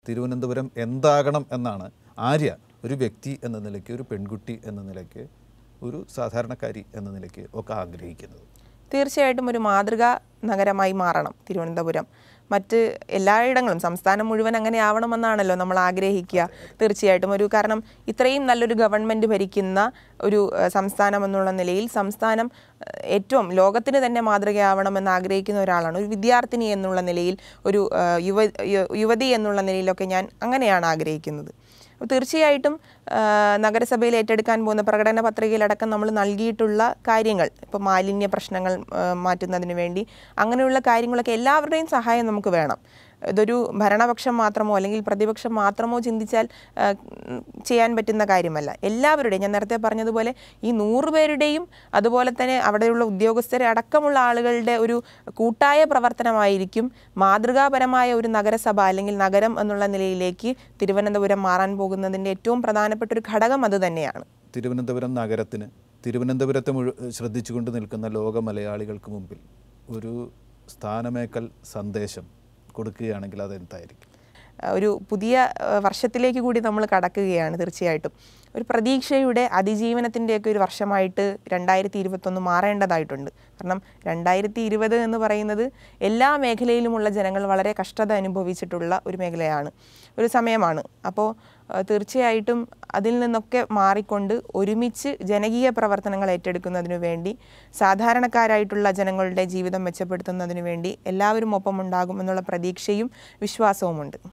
തിരുവനന്തപുരം എന്താകണം എന്നാണ് ആര്യ ഒരു വ്യക്തി എന്ന നിലയ്ക്ക് ഒരു പെൺകുട്ടി എന്ന നിലയ്ക്ക് ഒരു സാധാരണക്കാരി എന്ന നിലയ്ക്ക് ഒക്കെ ആഗ്രഹിക്കുന്നത് തീർച്ചയായിട്ടും ഒരു മാതൃകാ നഗരമായി മാറണം തിരുവനന്തപുരം മറ്റ് എല്ലായിടങ്ങളും സംസ്ഥാനം മുഴുവൻ അങ്ങനെ ആവണമെന്നാണല്ലോ നമ്മൾ ആഗ്രഹിക്കുക തീർച്ചയായിട്ടും ഒരു കാരണം ഇത്രയും നല്ലൊരു ഗവൺമെൻറ് ഭരിക്കുന്ന ഒരു ഏഹ്, സംസ്ഥാനം എന്നുള്ള നിലയിൽ സംസ്ഥാനം ഏഹ്, ഏറ്റവും ലോകത്തിന് തന്നെ മാതൃകയാവണമെന്ന് ആഗ്രഹിക്കുന്ന ഒരാളാണ് ഒരു വിദ്യാർത്ഥിനി എന്നുള്ള നിലയിൽ ഒരു ഏഹ്, യുവ യു- യുവതി എന്നുള്ള നിലയിലൊക്കെ ഞാൻ അങ്ങനെയാണ് ആഗ്രഹിക്കുന്നത് അപ്പോൾ തീർച്ചയായിട്ടും ആ, നഗരസഭയിൽ ഏറ്റെടുക്കാൻ പോകുന്ന പ്രകടന പത്രികയിലടക്കം നമ്മൾ നൽകിയിട്ടുള്ള കാര്യങ്ങൾ ഇപ്പോൾ മാലിന്യ പ്രശ്നങ്ങൾ ആ, മാറ്റുന്നതിന് വേണ്ടി അങ്ങനെയുള്ള കാര്യങ്ങളൊക്കെ എല്ലാവരുടെയും സഹായം നമുക്ക് വേണം ഇതൊരു ഭരണപക്ഷം മാത്രമോ അല്ലെങ്കിൽ പ്രതിപക്ഷം മാത്രമോ ചിന്തിച്ചാൽ ആ, ഉം, ചെയ്യാൻ പറ്റുന്ന കാര്യമല്ല എല്ലാവരുടെയും ഞാൻ നേരത്തെ പറഞ്ഞതുപോലെ ഈ നൂറ് പേരുടെയും അതുപോലെ തന്നെ അവിടെയുള്ള ഉദ്യോഗസ്ഥരെ അടക്കമുള്ള ആളുകളുടെ ഒരു കൂട്ടായ പ്രവർത്തനമായിരിക്കും മാതൃകാപരമായ ഒരു നഗരസഭ അല്ലെങ്കിൽ നഗരം എന്നുള്ള നിലയിലേക്ക് തിരുവനന്തപുരം മാറാൻ പോകുന്നതിൻ്റെ ഏറ്റവും പ്രധാനപ്പെട്ട ഒരു ഘടകം അത് തന്നെയാണ് തിരുവനന്തപുരം നഗരത്തിന് തിരുവനന്തപുരത്തെ മുഴു ശ്രദ്ധിച്ചുകൊണ്ട് നിൽക്കുന്ന ലോക മലയാളികൾക്ക് മുമ്പിൽ ഒരു സ്ഥാനമേക്കൽ സന്ദേശം കൊടുക്കുകയാണെങ്കിൽ അതെന്തായിരിക്കും ആ, ഒരു പുതിയ ആ, വർഷത്തിലേക്ക് കൂടി നമ്മൾ കടക്കുകയാണ് തീർച്ചയായിട്ടും ഒരു പ്രതീക്ഷയുടെ അതിജീവനത്തിൻ്റെയൊക്കെ ഒരു വർഷമായിട്ട് രണ്ടായിരത്തി ഇരുപത്തൊന്ന് മാറേണ്ടതായിട്ടുണ്ട് കാരണം രണ്ടായിരത്തി ഇരുപത് എന്ന് പറയുന്നത് എല്ലാ മേഖലയിലുമുള്ള ജനങ്ങൾ വളരെ കഷ്ടത അനുഭവിച്ചിട്ടുള്ള ഒരു മേഖലയാണ് ഒരു സമയമാണ് അപ്പോൾ ആ, തീർച്ചയായിട്ടും അതിൽ നിന്നൊക്കെ മാറിക്കൊണ്ട് ഒരുമിച്ച് ജനകീയ പ്രവർത്തനങ്ങൾ ഏറ്റെടുക്കുന്നതിനു വേണ്ടി സാധാരണക്കാരായിട്ടുള്ള ജനങ്ങളുടെ ജീവിതം മെച്ചപ്പെടുത്തുന്നതിനു വേണ്ടി എല്ലാവരും ഒപ്പമുണ്ടാകും എന്നുള്ള പ്രതീക്ഷയും വിശ്വാസവുമുണ്ട്